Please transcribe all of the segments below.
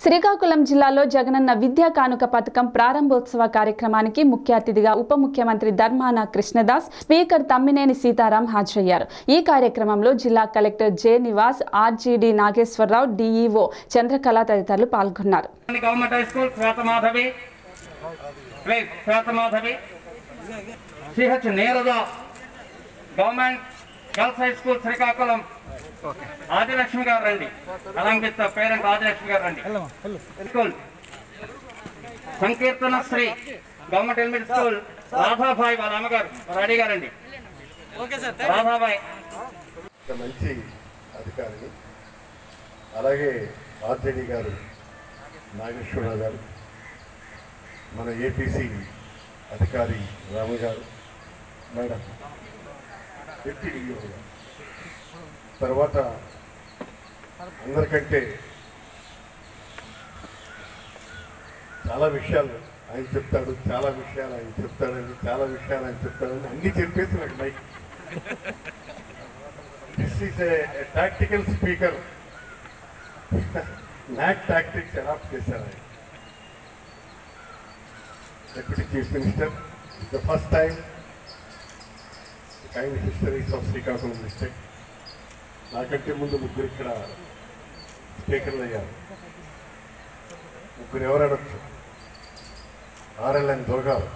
శ్రీకాకుళం జిల్లాలో జగనన్న విద్యా కానుక పథకం ప్రారంభోత్సవ కార్యక్రమానికి ముఖ్య అతిథిగా ఉప ముఖ్యమంత్రి ధర్మాన కృష్ణదాస్ స్పీకర్ తమ్మినేని సీతారాం హాజరయ్యారు ఈ కార్యక్రమంలో జిల్లా collector J Nivas RJD Nageswararao DEO Chandrakala తదితరులు పాల్గొన్నారు government high school Swethamadhavi please Swethamadhavi CH Neerada government girls high school Srikakulam Adilakshmi garu రండి అలంకిత పేరెంట్ ఆదిలక్ష్మి గారు రండి school Sankeerthana Sri government element school Radhabai వాళ్ళ అమ్మగారు రెడీ గారండి రాధాబాయి ఒక మంచి అధికారిని అలాగే ఆర్జేడీ గారు నాగేశ్వరరావు గారు మన ఏపీసీ అధికారి రామ గారు మేడం డిప్యూటీ డిఓ గారు తర్వాత అందరికంటే చాలా విషయాలు ఆయన చెప్తాడు చాలా విషయాలు ఆయన చెప్తాడండి చాలా విషయాలు ఆయన చెప్తాడండి అన్నీ చెప్పేసి నాకు mike this is a tactical speaker నాక్ టాక్టిక్స్ అడాప్ట్ చేశారు ఆయన deputy chief minister the first time kind histories of Srikakulam district నాకంటే ముందు ముగ్గురు ఇక్కడ స్పీకర్లు అయ్యారు ముగ్గురు ఎవరు అడగచ్చు ఆర్ఎల్ఎన్ దుర్గారు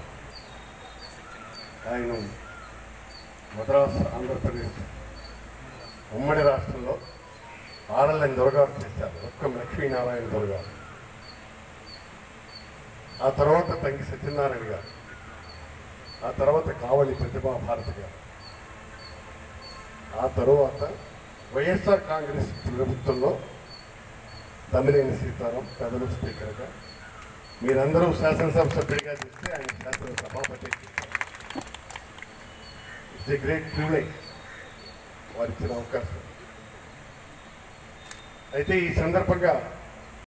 ఆయన మద్రాస్ ఆంధ్రప్రదేశ్ ఉమ్మడి రాష్ట్రంలో ఆర్ఎల్ఎన్ దుర్గారు చేశారు ఒక్క లక్ష్మీనారాయణ దుర్గారు ఆ తర్వాత తంగి సత్యనారాయణ గారు ఆ తర్వాత కావలి ప్రతిభా భారతి గారు ఆ తరువాత వైఎస్ఆర్ కాంగ్రెస్ ప్రభుత్వంలో తమ్మినేని సీతారాం పెదలు స్పీకర్గా మీరందరూ శాసనసభ సభ్యుడిగా చేస్తే ఆయన శాసన సభాపతి ఇట్స్ ఏ గ్రేట్ ప్రివిలేజ్ వారిచ్చిన అవకాశం అయితే ఈ సందర్భంగా